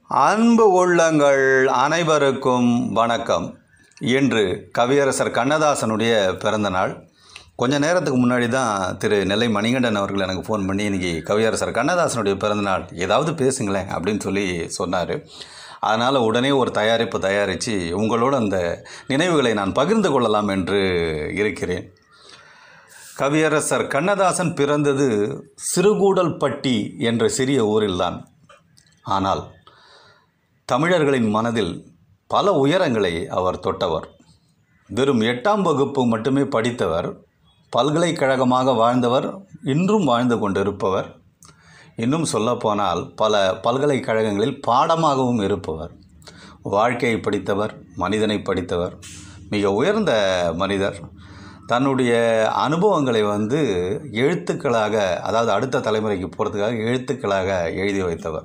அன்பு உள்ளங்கள் அனைவருக்கும் வணக்கம் இன்று கவியரசர் கண்ணதாசனுடைய பிறந்த நாள் கொஞ்ச நேரத்துக்கு முன்னாடி தான் திரு நெல்லை மணிகண்டன் அவர்கள் எனக்கு ஃபோன் பண்ணி இன்றைக்கி கவியரசர் கண்ணதாசனுடைய பிறந்த நாள் ஏதாவது பேசுங்களேன் அப்படின்னு சொல்லி சொன்னார் அதனால் உடனே ஒரு தயாரிப்பு தயாரித்து உங்களோட அந்த நினைவுகளை நான் பகிர்ந்து கொள்ளலாம் என்று இருக்கிறேன் கவியரசர் கண்ணதாசன் பிறந்தது சிறுகூடல்பட்டி என்ற சிறிய ஊரில்தான் ஆனால் தமிழர்களின் மனதில் பல உயரங்களை அவர் தொட்டவர் வெறும் எட்டாம் வகுப்பு மட்டுமே படித்தவர் பல்கலைக்கழகமாக வாழ்ந்தவர் இன்றும் வாழ்ந்து கொண்டிருப்பவர் இன்னும் சொல்லப்போனால் பல பல்கலைக்கழகங்களில் பாடமாகவும் இருப்பவர் வாழ்க்கையை படித்தவர் மனிதனை படித்தவர் மிக உயர்ந்த மனிதர் தன்னுடைய அனுபவங்களை வந்து எழுத்துக்களாக அதாவது அடுத்த தலைமுறைக்கு போகிறதுக்காக எழுத்துக்களாக எழுதி வைத்தவர்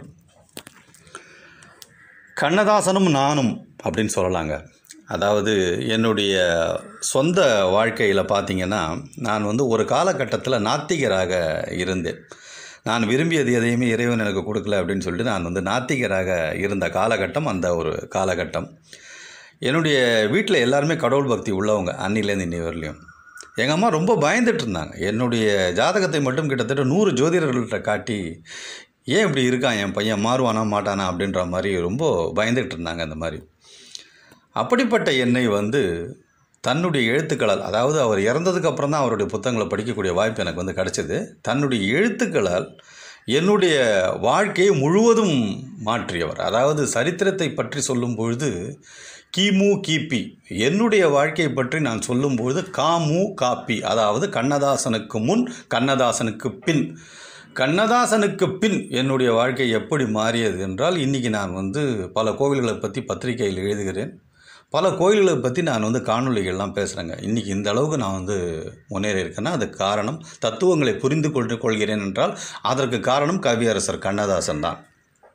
கண்ணதாசனும் நானும் அப்படின்னு சொல்லலாங்க அதாவது என்னுடைய சொந்த வாழ்க்கையில் பார்த்தீங்கன்னா நான் வந்து ஒரு காலகட்டத்தில் நாத்திகராக இருந்தேன் நான் விரும்பியது எதையுமே இறைவன் எனக்கு கொடுக்கல அப்படின்னு சொல்லிட்டு நான் வந்து நாத்திகராக இருந்த காலகட்டம் அந்த ஒரு காலகட்டம் என்னுடைய வீட்டில் எல்லாருமே கடவுள் பக்தி உள்ளவங்க அன்னிலேருந்து இன்னி வரலையும் எங்கள் அம்மா ரொம்ப பயந்துட்டு இருந்தாங்க என்னுடைய ஜாதகத்தை மட்டும் கிட்டத்தட்ட நூறு ஜோதிடர்கள்ட்ட காட்டி ஏன் இப்படி இருக்கான் என் பையன் மாறுவானா மாட்டானா அப்படின்ற மாதிரி ரொம்ப பயந்துகிட்டு இருந்தாங்க அந்த மாதிரி அப்படிப்பட்ட என்னை வந்து தன்னுடைய எழுத்துக்களால் அதாவது அவர் இறந்ததுக்கு அப்புறம் தான் அவருடைய புத்தகங்களை படிக்கக்கூடிய வாய்ப்பு எனக்கு வந்து கிடச்சிது தன்னுடைய எழுத்துக்களால் என்னுடைய வாழ்க்கையை முழுவதும் மாற்றியவர் அதாவது சரித்திரத்தை பற்றி சொல்லும் பொழுது கிமு கிபி என்னுடைய வாழ்க்கையை பற்றி நான் சொல்லும்பொழுது காமு காப்பி அதாவது கண்ணதாசனுக்கு முன் கண்ணதாசனுக்கு பின் கண்ணதாசனுக்கு பின் என்னுடைய வாழ்க்கை எப்படி மாறியது என்றால் இன்றைக்கி நான் வந்து பல கோவில்களை பற்றி பத்திரிகையில் எழுதுகிறேன் பல கோயில்களை பற்றி நான் வந்து காணொலிகள்லாம் பேசுகிறேங்க இன்றைக்கி இந்த அளவுக்கு நான் வந்து முன்னேறி இருக்கேன்னா அதுக்கு காரணம் தத்துவங்களை புரிந்து கொண்டு கொள்கிறேன் என்றால் அதற்கு காரணம் கவியரசர் கண்ணதாசன் தான்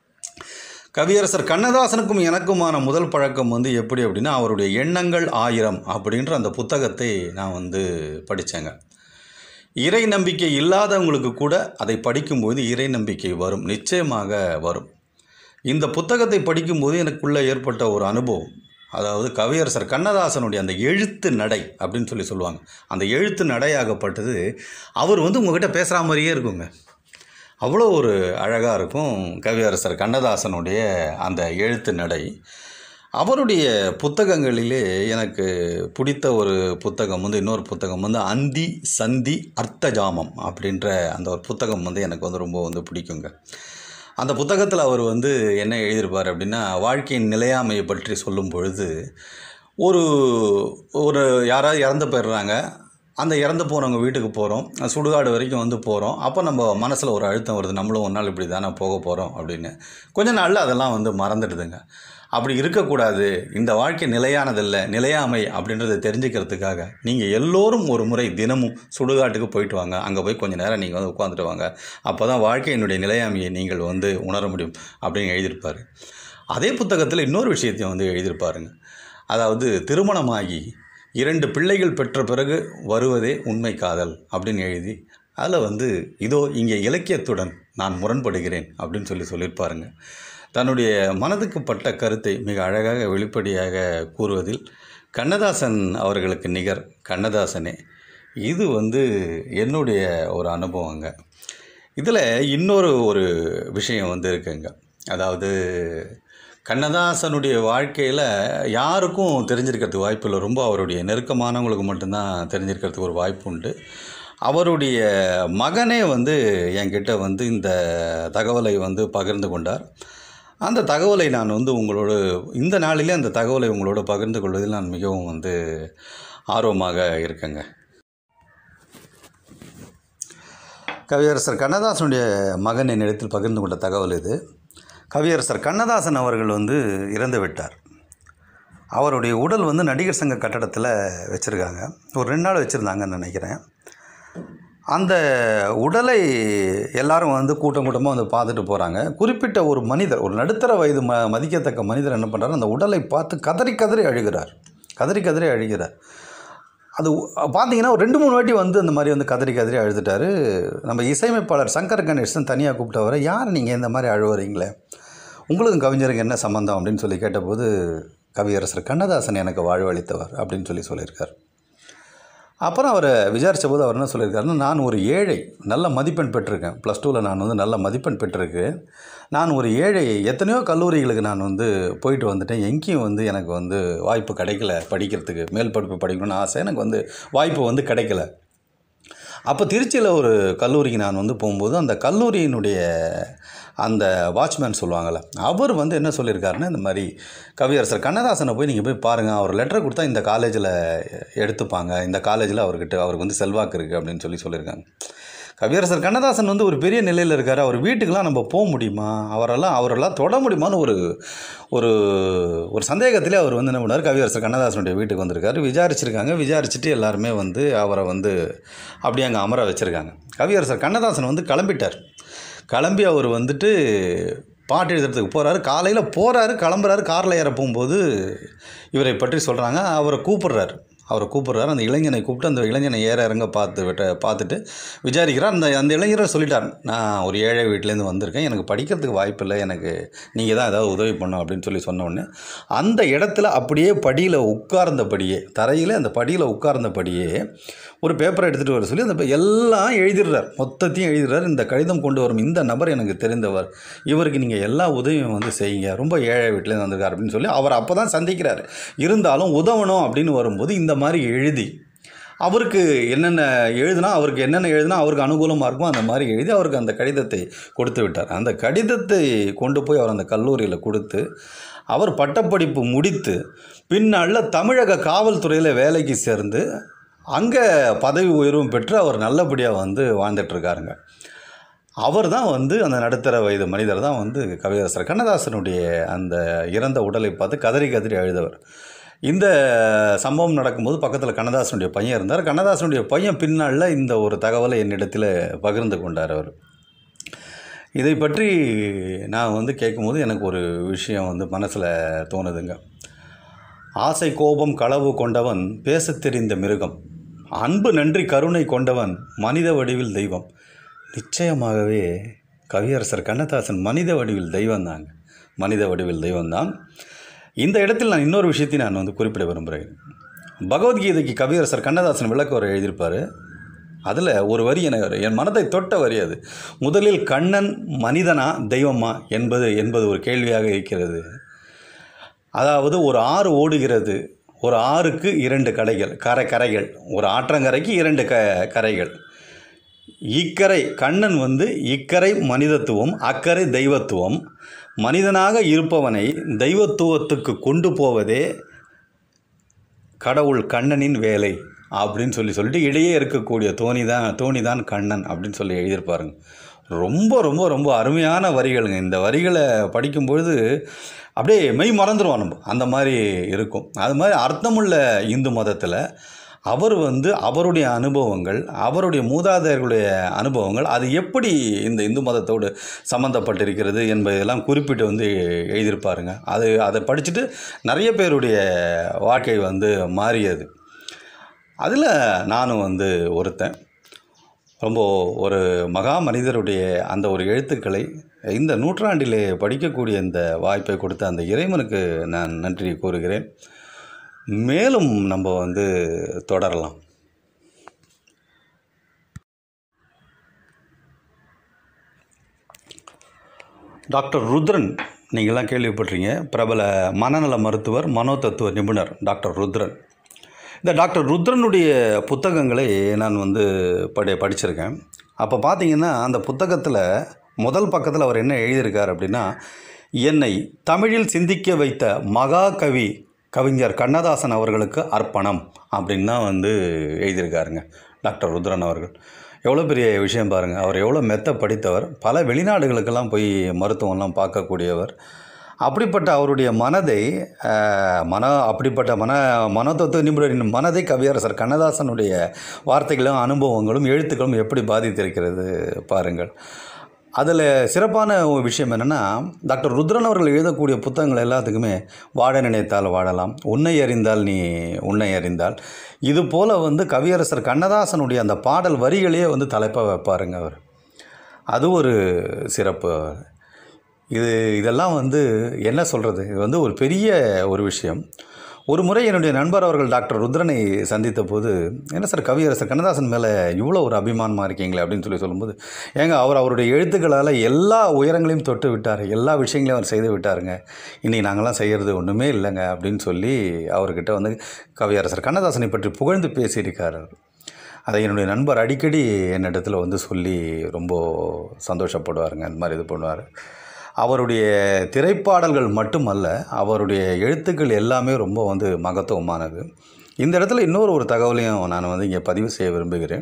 கவியரசர் கண்ணதாசனுக்கும் எனக்குமான முதல் பழக்கம் வந்து எப்படி அப்படின்னா அவருடைய எண்ணங்கள் ஆயிரம் அப்படின்ற அந்த புத்தகத்தை நான் வந்து படித்தேங்க இறை நம்பிக்கை இல்லாதவங்களுக்கு கூட அதை படிக்கும்போது இறை நம்பிக்கை வரும் நிச்சயமாக வரும் இந்த புத்தகத்தை படிக்கும்போது எனக்குள்ளே ஏற்பட்ட ஒரு அனுபவம் அதாவது கவியரசர் கண்ணதாசனுடைய அந்த எழுத்து நடை அப்படின்னு சொல்லி சொல்லுவாங்க அந்த எழுத்து நடையாகப்பட்டது அவர் வந்து உங்ககிட்ட பேசுகிற மாதிரியே இருக்குங்க அவ்வளோ ஒரு அழகாக இருக்கும் கவியரசர் கண்ணதாசனுடைய அந்த எழுத்து நடை அவருடைய புத்தகங்களிலே எனக்கு பிடித்த ஒரு புத்தகம் வந்து இன்னொரு புத்தகம் வந்து அந்தி சந்தி அர்த்தஜாமம் அப்படின்ற அந்த ஒரு புத்தகம் வந்து எனக்கு வந்து ரொம்ப வந்து பிடிக்குங்க அந்த புத்தகத்தில் அவர் வந்து என்ன எழுதியிருப்பார் அப்படின்னா வாழ்க்கையின் நிலையாமையை பற்றி சொல்லும் பொழுது ஒரு ஒரு யாராவது இறந்து போயிடுறாங்க அந்த இறந்து போனவங்க வீட்டுக்கு போகிறோம் சுடுகாடு வரைக்கும் வந்து போகிறோம் அப்போ நம்ம மனசில் ஒரு அழுத்தம் வருது நம்மளும் ஒரு நாள் இப்படி தானே போக போகிறோம் அப்படின்னு கொஞ்ச நாளில் அதெல்லாம் வந்து மறந்துடுதுங்க அப்படி இருக்கக்கூடாது இந்த வாழ்க்கை நிலையானதில்லை நிலையாமை அப்படின்றத தெரிஞ்சுக்கிறதுக்காக நீங்கள் எல்லோரும் ஒரு முறை தினமும் சுடுகாட்டுக்கு போயிட்டு வாங்க அங்கே போய் கொஞ்சம் நேரம் நீங்கள் வந்து உட்காந்துட்டு வாங்க அப்போ தான் வாழ்க்கையினுடைய நிலையாமையை நீங்கள் வந்து உணர முடியும் அப்படின்னு எழுதியிருப்பார் அதே புத்தகத்தில் இன்னொரு விஷயத்தையும் வந்து எழுதியிருப்பாருங்க அதாவது திருமணமாகி இரண்டு பிள்ளைகள் பெற்ற பிறகு வருவதே உண்மை காதல் அப்படின்னு எழுதி அதில் வந்து இதோ இங்கே இலக்கியத்துடன் நான் முரண்படுகிறேன் அப்படின்னு சொல்லி சொல்லியிருப்பாருங்க தன்னுடைய மனதுக்கு பட்ட கருத்தை மிக அழகாக வெளிப்படையாக கூறுவதில் கண்ணதாசன் அவர்களுக்கு நிகர் கண்ணதாசனே இது வந்து என்னுடைய ஒரு அனுபவங்க இதில் இன்னொரு ஒரு விஷயம் வந்து இருக்குங்க அதாவது கண்ணதாசனுடைய வாழ்க்கையில் யாருக்கும் தெரிஞ்சிருக்கிறதுக்கு வாய்ப்பு இல்லை ரொம்ப அவருடைய நெருக்கமானவங்களுக்கு மட்டும்தான் தெரிஞ்சிருக்கிறதுக்கு ஒரு வாய்ப்பு உண்டு அவருடைய மகனே வந்து என்கிட்ட வந்து இந்த தகவலை வந்து பகிர்ந்து கொண்டார் அந்த தகவலை நான் வந்து உங்களோடு இந்த நாளிலே அந்த தகவலை உங்களோட பகிர்ந்து கொள்வதில் நான் மிகவும் வந்து ஆர்வமாக இருக்கேங்க கவியரசர் கண்ணதாசனுடைய மகன் என்னிடத்தில் பகிர்ந்து கொண்ட தகவல் இது கவியரசர் கண்ணதாசன் அவர்கள் வந்து இறந்து விட்டார் அவருடைய உடல் வந்து நடிகர் சங்க கட்டடத்தில் வச்சுருக்காங்க ஒரு ரெண்டு நாள் வச்சுருந்தாங்கன்னு நினைக்கிறேன் அந்த உடலை எல்லாரும் வந்து கூட்டம் கூட்டமாக வந்து பார்த்துட்டு போகிறாங்க குறிப்பிட்ட ஒரு மனிதர் ஒரு நடுத்தர வயது ம மதிக்கத்தக்க மனிதர் என்ன பண்ணுறாரு அந்த உடலை பார்த்து கதறி கதறி அழுகிறார் கதறி கதறி அழுகிறார் அது பார்த்தீங்கன்னா ஒரு ரெண்டு மூணு வாட்டி வந்து அந்த மாதிரி வந்து கதறி கதறி அழுதுட்டாரு நம்ம இசையமைப்பாளர் சங்கர் கணேசன் தனியாக கூப்பிட்டவரை யார் நீங்கள் இந்த மாதிரி அழுவுறீங்களே உங்களுக்கும் கவிஞருக்கு என்ன சம்மந்தம் அப்படின்னு சொல்லி கேட்டபோது கவியரசர் கண்ணதாசன் எனக்கு வாழ்வளித்தவர் அப்படின்னு சொல்லி சொல்லியிருக்கார் அப்புறம் அவரை விசாரித்த போது அவர் என்ன சொல்லியிருக்காருன்னா நான் ஒரு ஏழை நல்ல மதிப்பெண் பெற்றிருக்கேன் ப்ளஸ் டூவில் நான் வந்து நல்ல மதிப்பெண் பெற்றிருக்கேன் நான் ஒரு ஏழை எத்தனையோ கல்லூரிகளுக்கு நான் வந்து போயிட்டு வந்துட்டேன் எங்கேயும் வந்து எனக்கு வந்து வாய்ப்பு கிடைக்கல படிக்கிறதுக்கு மேல் படிப்பு படிக்கணும்னு ஆசை எனக்கு வந்து வாய்ப்பு வந்து கிடைக்கல அப்போ திருச்சியில் ஒரு கல்லூரிக்கு நான் வந்து போகும்போது அந்த கல்லூரியினுடைய அந்த வாட்ச்மேன் சொல்லுவாங்கள்ல அவர் வந்து என்ன சொல்லியிருக்காருன்னா இந்த மாதிரி கவியரசர் கண்ணதாசனை போய் நீங்கள் போய் பாருங்கள் அவர் லெட்டர் கொடுத்தா இந்த காலேஜில் எடுத்துப்பாங்க இந்த காலேஜில் அவர்கிட்ட அவருக்கு வந்து செல்வாக்கு இருக்குது அப்படின்னு சொல்லி சொல்லியிருக்காங்க கவியரசர் கண்ணதாசன் வந்து ஒரு பெரிய நிலையில் இருக்கார் அவர் வீட்டுக்கெலாம் நம்ம போக முடியுமா அவரெல்லாம் அவரெல்லாம் தொட முடியுமான்னு ஒரு ஒரு ஒரு சந்தேகத்திலே அவர் வந்து என்ன பண்ணார் கவியரசர் கண்ணதாசனுடைய வீட்டுக்கு வந்திருக்காரு விசாரிச்சிருக்காங்க விசாரிச்சுட்டு எல்லாருமே வந்து அவரை வந்து அப்படியே அங்கே அமர வச்சுருக்காங்க கவியரசர் கண்ணதாசன் வந்து கிளம்பிட்டார் கிளம்பி அவர் வந்துட்டு பாட்டு எழுதுறதுக்கு போகிறாரு காலையில் போகிறாரு கிளம்புறாரு காரில் ஏற போகும்போது இவரை பற்றி சொல்கிறாங்க அவரை கூப்பிடுறாரு அவரை கூப்பிடுறாரு அந்த இளைஞனை கூப்பிட்டு அந்த இளைஞனை ஏற இறங்க பார்த்து விட்ட பார்த்துட்டு விசாரிக்கிறார் அந்த அந்த இளைஞரை சொல்லிட்டார் நான் ஒரு ஏழை வீட்டிலேருந்து வந்திருக்கேன் எனக்கு படிக்கிறதுக்கு வாய்ப்பு இல்லை எனக்கு நீங்கள் தான் ஏதாவது உதவி பண்ணும் அப்படின்னு சொல்லி சொன்ன உடனே அந்த இடத்துல அப்படியே படியில் உட்கார்ந்தபடியே தரையில் அந்த படியில் உட்கார்ந்தபடியே ஒரு பேப்பரை எடுத்துகிட்டு வர சொல்லி அந்த பே- எல்லாம் எழுதிடுறார் மொத்தத்தையும் எழுதிடுறார் இந்த கடிதம் கொண்டு வரும் இந்த நபர் எனக்கு தெரிந்தவர் இவருக்கு நீங்கள் எல்லா உதவியும் வந்து செய்யுங்க ரொம்ப ஏழை வீட்டிலேருந்து வந்திருக்கார் அப்படின்னு சொல்லி அவர் அப்போ தான் சந்திக்கிறார் இருந்தாலும் உதவணும் அப்படின்னு வரும்போது இந்த மாதிரி எழுதி அவருக்கு என்னென்ன எழுதுனா அவருக்கு என்னென்ன எழுதுனா அவருக்கு அனுகூலமாக இருக்குமோ அந்த மாதிரி எழுதி அவருக்கு அந்த கடிதத்தை கொடுத்து விட்டார் அந்த கடிதத்தை கொண்டு போய் அவர் அந்த கல்லூரியில் கொடுத்து அவர் பட்டப்படிப்பு முடித்து பின்னாளில் தமிழக காவல்துறையில் வேலைக்கு சேர்ந்து அங்கே பதவி உயர்வும் பெற்று அவர் நல்லபடியாக வந்து வாழ்ந்துட்டுருக்காருங்க அவர் தான் வந்து அந்த நடுத்தர வயது மனிதர் தான் வந்து கவியரசர் கண்ணதாசனுடைய அந்த இறந்த உடலை பார்த்து கதறி கதறி அழுதவர் இந்த சம்பவம் நடக்கும்போது பக்கத்தில் கண்ணதாசனுடைய பையன் இருந்தார் கண்ணதாசனுடைய பையன் பின்னாளில் இந்த ஒரு தகவலை என்னிடத்தில் பகிர்ந்து கொண்டார் அவர் இதை பற்றி நான் வந்து கேட்கும்போது எனக்கு ஒரு விஷயம் வந்து மனசில் தோணுதுங்க ஆசை கோபம் களவு கொண்டவன் பேசத் தெரிந்த மிருகம் அன்பு நன்றி கருணை கொண்டவன் மனித வடிவில் தெய்வம் நிச்சயமாகவே கவியரசர் கண்ணதாசன் மனித வடிவில் தெய்வம்தாங்க மனித வடிவில் தெய்வம்தான் இந்த இடத்தில் நான் இன்னொரு விஷயத்தை நான் வந்து குறிப்பிட விரும்புகிறேன் பகவத்கீதைக்கு கவியரசர் கண்ணதாசன் விளக்க ஒரு எழுதியிருப்பார் அதில் ஒரு வரி என என் மனதை தொட்ட வரி அது முதலில் கண்ணன் மனிதனா தெய்வமா என்பது என்பது ஒரு கேள்வியாக இருக்கிறது அதாவது ஒரு ஆறு ஓடுகிறது ஒரு ஆறுக்கு இரண்டு கரைகள் கரை கரைகள் ஒரு ஆற்றங்கரைக்கு இரண்டு க கரைகள் இக்கரை கண்ணன் வந்து இக்கரை மனிதத்துவம் அக்கறை தெய்வத்துவம் மனிதனாக இருப்பவனை தெய்வத்துவத்துக்கு கொண்டு போவதே கடவுள் கண்ணனின் வேலை அப்படின்னு சொல்லி சொல்லிட்டு இடையே இருக்கக்கூடிய தோணி தான் தோணி தான் கண்ணன் அப்படின்னு சொல்லி எழுதியிருப்பாருங்க ரொம்ப ரொம்ப ரொம்ப அருமையான வரிகளுங்க இந்த வரிகளை படிக்கும்பொழுது அப்படியே மெய் மறந்துடுவோம் நம்ம அந்த மாதிரி இருக்கும் அது மாதிரி அர்த்தமுள்ள இந்து மதத்தில் அவர் வந்து அவருடைய அனுபவங்கள் அவருடைய மூதாதையர்களுடைய அனுபவங்கள் அது எப்படி இந்த இந்து மதத்தோடு சம்மந்தப்பட்டிருக்கிறது என்பதெல்லாம் குறிப்பிட்டு வந்து எழுதியிருப்பாருங்க அது அதை படிச்சுட்டு நிறைய பேருடைய வாழ்க்கை வந்து மாறியது அதில் நானும் வந்து ஒருத்தன் ரொம்ப ஒரு மகா மனிதருடைய அந்த ஒரு எழுத்துக்களை இந்த நூற்றாண்டிலே படிக்கக்கூடிய இந்த வாய்ப்பை கொடுத்த அந்த இறைவனுக்கு நான் நன்றி கூறுகிறேன் மேலும் நம்ம வந்து தொடரலாம் டாக்டர் ருத்ரன் நீங்களாம் கேள்விப்பட்டிருங்க பிரபல மனநல மருத்துவர் மனோதத்துவ நிபுணர் டாக்டர் ருத்ரன் இந்த டாக்டர் ருத்ரனுடைய புத்தகங்களை நான் வந்து படி படிச்சிருக்கேன் அப்போ பார்த்தீங்கன்னா அந்த புத்தகத்தில் முதல் பக்கத்தில் அவர் என்ன எழுதியிருக்கார் அப்படின்னா என்னை தமிழில் சிந்திக்க வைத்த மகாகவி கவிஞர் கண்ணதாசன் அவர்களுக்கு அர்ப்பணம் அப்படின்னு தான் வந்து எழுதியிருக்காருங்க டாக்டர் ருத்ரன் அவர்கள் எவ்வளோ பெரிய விஷயம் பாருங்கள் அவர் எவ்வளோ மெத்த படித்தவர் பல வெளிநாடுகளுக்கெல்லாம் போய் மருத்துவம்லாம் பார்க்கக்கூடியவர் அப்படிப்பட்ட அவருடைய மனதை அஹ், மன அப்படிப்பட்ட மன மனதத்துவ நிபுணரின் மனதை கவியரசர் கண்ணதாசனுடைய வார்த்தைகளும் அனுபவங்களும் எழுத்துக்களும் எப்படி பாதித்திருக்கிறது பாருங்கள் அதில் சிறப்பான ஒரு விஷயம் என்னென்னா டாக்டர் ருத்ரன் அவர்கள் எழுதக்கூடிய புத்தகங்கள் எல்லாத்துக்குமே வாழ நினைத்தால் வாழலாம் உன்னை அறிந்தால் நீ உன்னை அறிந்தால் இது போல் வந்து கவியரசர் கண்ணதாசனுடைய அந்த பாடல் வரிகளையே வந்து தலைப்பாக வைப்பாருங்க அவர் அது ஒரு சிறப்பு இது இதெல்லாம் வந்து என்ன சொல்கிறது இது வந்து ஒரு பெரிய ஒரு விஷயம் ஒரு முறை என்னுடைய நண்பர் அவர்கள் டாக்டர் ருத்ரனை சந்தித்த போது என்ன சார் கவியரசர் கண்ணதாசன் மேலே இவ்வளோ ஒரு அபிமானமாக இருக்கீங்களே அப்படின்னு சொல்லி சொல்லும்போது ஏங்க அவர் அவருடைய எழுத்துக்களால் எல்லா உயரங்களையும் தொட்டு விட்டார் எல்லா விஷயங்களையும் அவர் செய்து விட்டாருங்க இன்றைக்கி நாங்களாம் செய்கிறது ஒன்றுமே இல்லைங்க அப்படின்னு சொல்லி அவர்கிட்ட வந்து கவியரசர் கண்ணதாசனை பற்றி புகழ்ந்து பேசியிருக்கார் அவர். அதை என்னுடைய நண்பர் அடிக்கடி என்னிடத்துல வந்து சொல்லி ரொம்ப சந்தோஷப்படுவாருங்க அந்த மாதிரி இது பண்ணுவார் அவருடைய திரைப்பாடல்கள் மட்டுமல்ல அவருடைய எழுத்துக்கள் எல்லாமே ரொம்ப வந்து மகத்துவமானது இந்த இடத்துல இன்னொரு ஒரு தகவலையும் நான் வந்து இங்கே பதிவு செய்ய விரும்புகிறேன்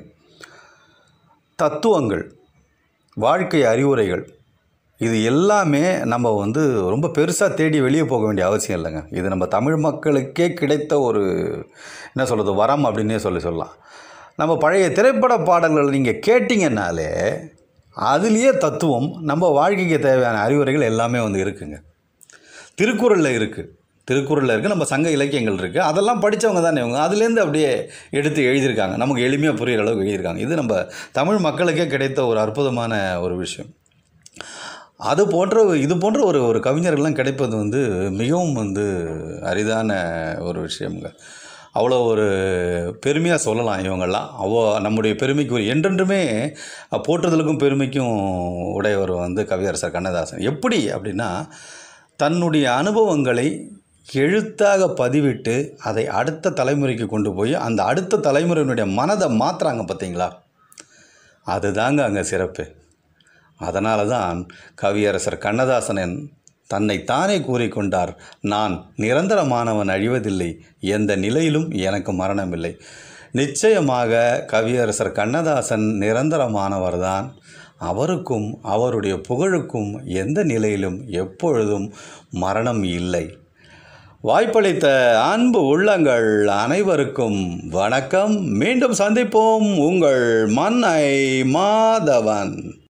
தத்துவங்கள் வாழ்க்கை அறிவுரைகள் இது எல்லாமே நம்ம வந்து ரொம்ப பெருசாக தேடி வெளியே போக வேண்டிய அவசியம் இல்லைங்க இது நம்ம தமிழ் மக்களுக்கே கிடைத்த ஒரு என்ன சொல்கிறது வரம் அப்படின்னே சொல்லி சொல்லலாம் நம்ம பழைய திரைப்பட பாடல்கள் நீங்கள் கேட்டிங்கன்னாலே அதுலேயே தத்துவம் நம்ம வாழ்க்கைக்கு தேவையான அறிவுரைகள் எல்லாமே வந்து இருக்குங்க திருக்குறளில் இருக்குது திருக்குறளில் இருக்குது நம்ம சங்க இலக்கியங்கள் இருக்குது அதெல்லாம் படித்தவங்க தானே இவங்க அதுலேருந்து அப்படியே எடுத்து எழுதியிருக்காங்க நமக்கு எளிமையாக புரிகிற அளவுக்கு எழுதியிருக்காங்க இது நம்ம தமிழ் மக்களுக்கே கிடைத்த ஒரு அற்புதமான ஒரு விஷயம் அது போன்ற இது போன்ற ஒரு ஒரு கவிஞர்கள்லாம் கிடைப்பது வந்து மிகவும் வந்து அரிதான ஒரு விஷயம்ங்க அவ்வளோ ஒரு பெருமையாக சொல்லலாம் இவங்கெல்லாம் அவ்வளோ நம்முடைய பெருமைக்கு ஒரு என்றென்றுமே போற்றுதலுக்கும் பெருமைக்கும் உடையவர் வந்து கவியரசர் கண்ணதாசன் எப்படி அப்படின்னா தன்னுடைய அனுபவங்களை எழுத்தாக பதிவிட்டு அதை அடுத்த தலைமுறைக்கு கொண்டு போய் அந்த அடுத்த தலைமுறையினுடைய மனதை மாற்றுறாங்க பார்த்தீங்களா அதுதாங்க அங்கே சிறப்பு அதனால தான் கவியரசர் கண்ணதாசனன் தன்னை தானே கூறிக்கொண்டார் நான் நிரந்தரமானவன் அழிவதில்லை எந்த நிலையிலும் எனக்கு மரணமில்லை நிச்சயமாக கவியரசர் கண்ணதாசன் நிரந்தரமானவர்தான் அவருக்கும் அவருடைய புகழுக்கும் எந்த நிலையிலும் எப்பொழுதும் மரணம் இல்லை வாய்ப்பளித்த அன்பு உள்ளங்கள் அனைவருக்கும் வணக்கம் மீண்டும் சந்திப்போம் உங்கள் மன்னை மாதவன்